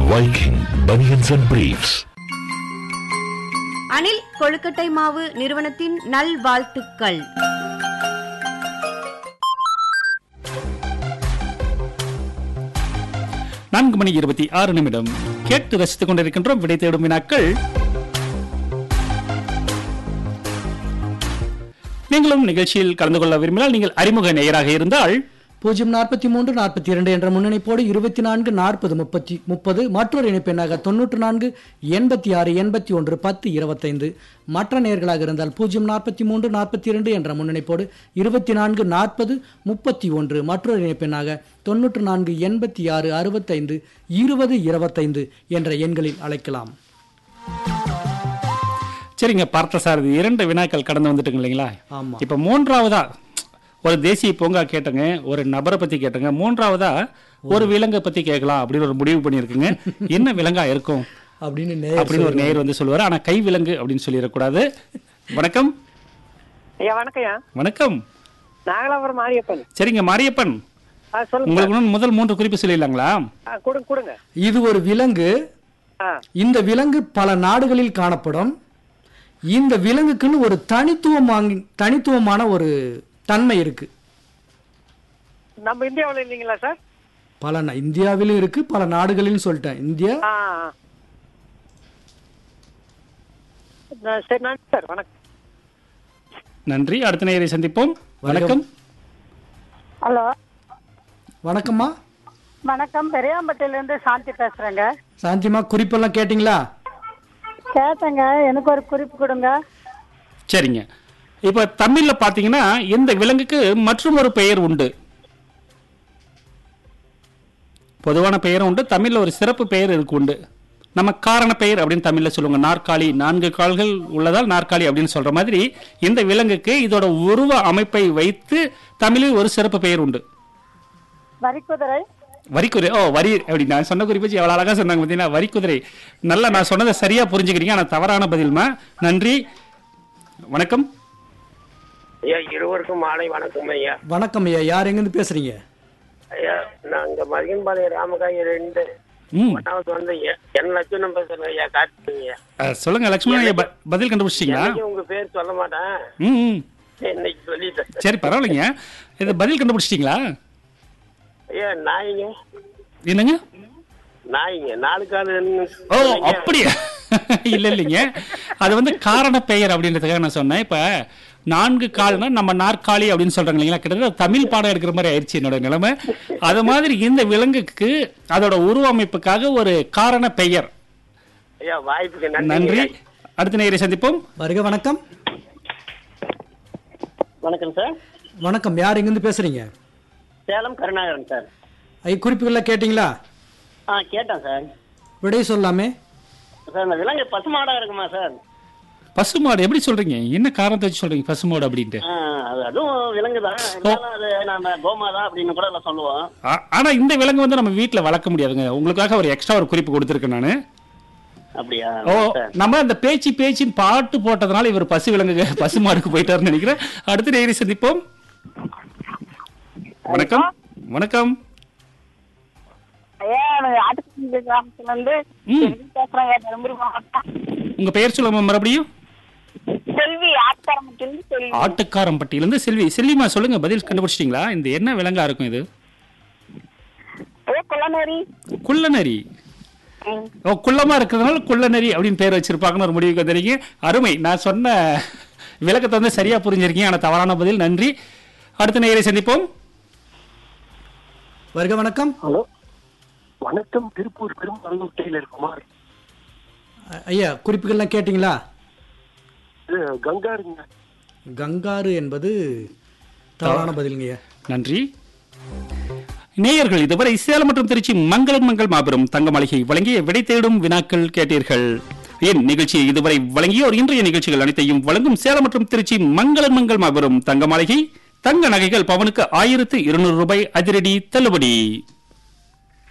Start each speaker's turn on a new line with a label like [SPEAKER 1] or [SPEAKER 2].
[SPEAKER 1] Viking Bunions and Briefs.
[SPEAKER 2] Anil கொழுக்கட்டை மாவு நிறுவனத்தின் நல்வாழ்த்துக்கள்
[SPEAKER 3] நான்கு மணி இருபத்தி ஆறு நிமிடம் கேட்டு ரசித்துக் கொண்டிருக்கின்றோம் விடை தேடும் வினாக்கள் நீங்களும் நிகழ்ச்சியில் கலந்து கொள்ள விரும்பினால் நீங்கள் அறிமுக நேயராக இருந்தால்
[SPEAKER 4] பூஜ்ஜியம் நாற்பத்தி மூன்று நாற்பத்தி இரண்டு என்ற முன்னணிப்போடு இருபத்தி நான்கு நாற்பது முப்பத்தி முப்பது மற்றொரு இணைப்பெண்ணாக தொண்ணூற்று நான்கு எண்பத்தி ஆறு எண்பத்தி ஒன்று பத்து இருபத்தைந்து மற்ற நேர்களாக இருந்தால் பூஜ்ஜியம் நாற்பத்தி மூன்று நாற்பத்தி இரண்டு என்ற முன்னணிப்போடு இருபத்தி நான்கு நாற்பது முப்பத்தி ஒன்று மற்றொரு இணைப்பெண்ணாக தொண்ணூற்று நான்கு எண்பத்தி ஆறு அறுபத்தைந்து இருபது இருபத்தைந்து என்ற எண்களில் அழைக்கலாம்
[SPEAKER 3] சரிங்க பார்த்தசாரதி இரண்டு வினாக்கள் கடந்து வந்துட்டுங்க இல்லைங்களா
[SPEAKER 4] ஆமா.
[SPEAKER 3] இப்ப மூன்றாவதா ஒரு தேசிய பூங்கா கேட்டங்க ஒரு நபரை பத்தி கேட்டங்க மூன்றாவதா ஒரு விலங்கை பத்தி கேட்கலாம் அப்படின்னு ஒரு முடிவு பண்ணியிருக்குங்க என்ன விலங்கா இருக்கும்
[SPEAKER 4] அப்படின்னு நேயர்
[SPEAKER 3] அப்படின்னு ஒரு நேயர் வந்து சொல்லுவாரு ஆனா கை விலங்கு அப்படின்னு சொல்லிடக்கூடாது வணக்கம்
[SPEAKER 5] ஐயா வணக்கம்யா
[SPEAKER 3] வணக்கம்
[SPEAKER 5] நாகலாபுரம் மாரியப்பன்
[SPEAKER 3] சரிங்க மாரியப்பன்
[SPEAKER 5] ஆ சொல்லுங்க
[SPEAKER 3] உங்களுக்கு இன்னும் முதல் மூன்று குறிப்பு சொல்லிடலாங்களா
[SPEAKER 5] ஆ, கொடுங்க கொடுங்க
[SPEAKER 4] இது ஒரு விலங்கு
[SPEAKER 5] ஆ
[SPEAKER 4] இந்த விலங்கு பல நாடுகளில் காணப்படும் இந்த விலங்குக்குன்னு ஒரு தனித்துவமாங் தனித்துவமான ஒரு தன்மை இருக்கு
[SPEAKER 5] நம்ம இந்தியாவுல இல்லைங்களா சார்
[SPEAKER 4] பல நா- இந்தியாவிலும் இருக்கு பல நாடுகளிலும் சொல்லிட்டேன் இந்தியா
[SPEAKER 5] ஆ ஆ. நான் சரி நன்றி சார் வணக்கம்
[SPEAKER 3] நன்றி அடுத்த நேயரை சந்திப்போம் வணக்கம்
[SPEAKER 6] ஹலோ
[SPEAKER 4] வணக்கம்மா
[SPEAKER 6] வணக்கம் பெரியாம்பட்டியிலேருந்து சாந்தி பேசுறேங்க
[SPEAKER 4] சாந்திமா குறிப்பெல்லாம் கேட்டிங்களா
[SPEAKER 6] கேட்டேங்க எனக்கு ஒரு குறிப்பு கொடுங்க
[SPEAKER 3] சரிங்க இப்ப தமிழ்ல பாத்தீங்கன்னா இந்த விலங்குக்கு மற்றும் ஒரு பெயர் உண்டு பொதுவான பெயரும் உண்டு தமிழ்ல ஒரு சிறப்பு பெயர் இருக்கு உண்டு நம்ம காரண பெயர் அப்படின்னு தமிழ்ல சொல்லுவாங்க நாற்காலி நான்கு கால்கள் உள்ளதால் நாற்காலி அப்படின்னு சொல்ற மாதிரி இந்த விலங்குக்கு இதோட உருவ அமைப்பை வைத்து தமிழில் ஒரு சிறப்பு பெயர் உண்டு
[SPEAKER 6] வரிக்குதிரை
[SPEAKER 3] வரிக்குதிரை ஓ வரி அப்படி நான் சொன்ன குறிப்பு எவ்வளவு அழகா சொன்னாங்க பார்த்தீங்கன்னா வரிக்குதிரை நல்லா நான் சொன்னதை சரியா புரிஞ்சுக்கிறீங்க ஆனா தவறான பதில்மா நன்றி வணக்கம்
[SPEAKER 7] ஐயா இருவருக்கும் மாலை வணக்கம் ஐயா
[SPEAKER 4] வணக்கம் ஐயா யார் எங்கேருந்து பேசுறீங்க
[SPEAKER 7] ஐயா நாங்க மதியன்பாளையம் ராமகாய் ரெண்டு
[SPEAKER 3] ம்
[SPEAKER 7] ஒன்னாவது வந்து எ- என் லட்சணம் பேசுறேன் ஐயா காட்டுங்க
[SPEAKER 3] அஹ், சொல்லுங்க லட்சுமணன் ஐயா, ப- பதில் கண்டுபிடிச்சிட்டீங்களா
[SPEAKER 7] என்னைக்கு உங்க பேர் சொல்ல மாட்டேன்
[SPEAKER 3] ம் ம்.
[SPEAKER 7] இன்னைக்கு சொல்லிட்டேன்
[SPEAKER 3] சரி பரவாயில்லைங்க இது பதில் கண்டுபிடிச்சிட்டீங்களா
[SPEAKER 7] ஐயா நாய்ங்க
[SPEAKER 3] என்னங்க
[SPEAKER 7] நாய்ங்க நாலு காலு
[SPEAKER 3] ஓ அப்படியா இல்ல இல்லைங்க அது வந்து காரண பெயர் அப்படின்றதுக்காக நான் சொன்னேன் இப்ப நான்கு கால்னா நம்ம நாற்காலி அப்படின்னு சொல்றாங்க இல்லைங்களா கிட்டத்தட்ட தமிழ் பாடம் எடுக்கிற மாதிரி ஆயிடுச்சு என்னோட நிலைமை அது மாதிரி இந்த விலங்குக்கு அதோட உருவமைப்புக்காக ஒரு காரண பெயர்
[SPEAKER 7] ஐயா வாய்ப்புக்கு
[SPEAKER 3] நன்றி
[SPEAKER 7] நன்றி
[SPEAKER 3] அடுத்த நேயரை சந்திப்போம்
[SPEAKER 4] வருக வணக்கம்
[SPEAKER 7] வணக்கம் சார்
[SPEAKER 4] வணக்கம் யார் எங்கேருந்து பேசுறீங்க
[SPEAKER 7] சேலம் கருணாகரன் சார்
[SPEAKER 4] ஐ குறிப்புகள்லாம் கேட்டிங்களா
[SPEAKER 7] ஆ கேட்டேன் சார்
[SPEAKER 4] விடை சொல்லாமே
[SPEAKER 7] சார் இந்த விலங்கு பசுமாடா இருக்குமா சார்
[SPEAKER 3] பசுமாடு எப்படி சொல்றீங்க என்ன காரணத்தை வச்சு சொல்றீங்க பசுமாடு அப்படின்ட்டு
[SPEAKER 7] ஆ, அது அதுவும் விலங்கு தான் இருந்தாலும் அது நம்ம கோமாதா அப்படின்னு கூட எல்லாம் சொல்லுவோம்
[SPEAKER 3] ஆ- ஆனா இந்த விலங்கு வந்து நம்ம வீட்ல வளர்க்க முடியாதுங்க உங்களுக்காக ஒரு எக்ஸ்ட்ரா ஒரு குறிப்பு கொடுத்துருக்கேன் நானு
[SPEAKER 7] அப்படியா
[SPEAKER 3] ஓ
[SPEAKER 7] சார்
[SPEAKER 3] நம்ம அந்த பேச்சு பேச்சின் பாட்டு போட்டதுனால இவர் பசு விலங்கு பசு மாடுக்கு போயிட்டாருன்னு நினைக்கிறேன் அடுத்த நேயரை சந்திப்போம் வணக்கம் வணக்கம்
[SPEAKER 6] ஐயா எனக்கு ஆட்டுக்குடி கிராமத்துல இருந்து
[SPEAKER 3] ம்.
[SPEAKER 6] செல்வி பேசுறேங்க தருமபுரி மாவட்டம்
[SPEAKER 3] உங்க பெயர் சொல்லுங்க மறுபடியும்
[SPEAKER 6] செல்வி ஆட்காரமட்டிலிருந்து செல்வி
[SPEAKER 3] ஆட்டுக்காரம்பட்டியிலிருந்து செல்வி செல்விமா சொல்லுங்க பதில் கண்டுபிடிச்சிட்டீங்களா இந்த என்ன விலங்கா இருக்கும் இது
[SPEAKER 6] ஐயா குள்ளநேரி
[SPEAKER 3] குள்ளநரி
[SPEAKER 6] ம்.
[SPEAKER 3] ஓ குள்ளமா இருக்கிறதுனால குள்ளநரி அப்படின்னு பேர் வச்சிருப்பாங்கன்னு ஒரு முடிவுக்கு வந்துருக்கீங்க அருமை நான் சொன்ன விளக்கத்தை வந்து சரியா புரிஞ்சிருக்கீங்க ஆனா தவறான பதில் நன்றி அடுத்த நேயரை சந்திப்போம்
[SPEAKER 4] வருக வணக்கம்
[SPEAKER 7] ஹலோ வணக்கம் திருப்பூர் பெரும்பலூர் டெய்லர் குமார்
[SPEAKER 4] அ- ஐயா குறிப்புகள்லாம் கேட்டிங்களா
[SPEAKER 7] இது கங்காருங்க
[SPEAKER 4] கங்காரு என்பது தவறான பதிலுங்கய்யா
[SPEAKER 3] நன்றி நேயர்கள் இதுவரை சேலம் மற்றும் திருச்சி மங்களம் மங்கள் மாபெரும் தங்க மாளிகை வழங்கிய விடை தேடும் வினாக்கள் கேட்டீர்கள் என் நிகழ்ச்சியை இதுவரை வழங்கியோர் இன்றைய நிகழ்ச்சிகள் அனைத்தையும் வழங்கும் சேலம் மற்றும் திருச்சி மங்களம் மங்கள் மாபெரும் தங்க மாளிகை தங்க நகைகள் பவனுக்கு ஆயிரத்து இருநூறு ரூபாய் அதிரடி தள்ளுபடி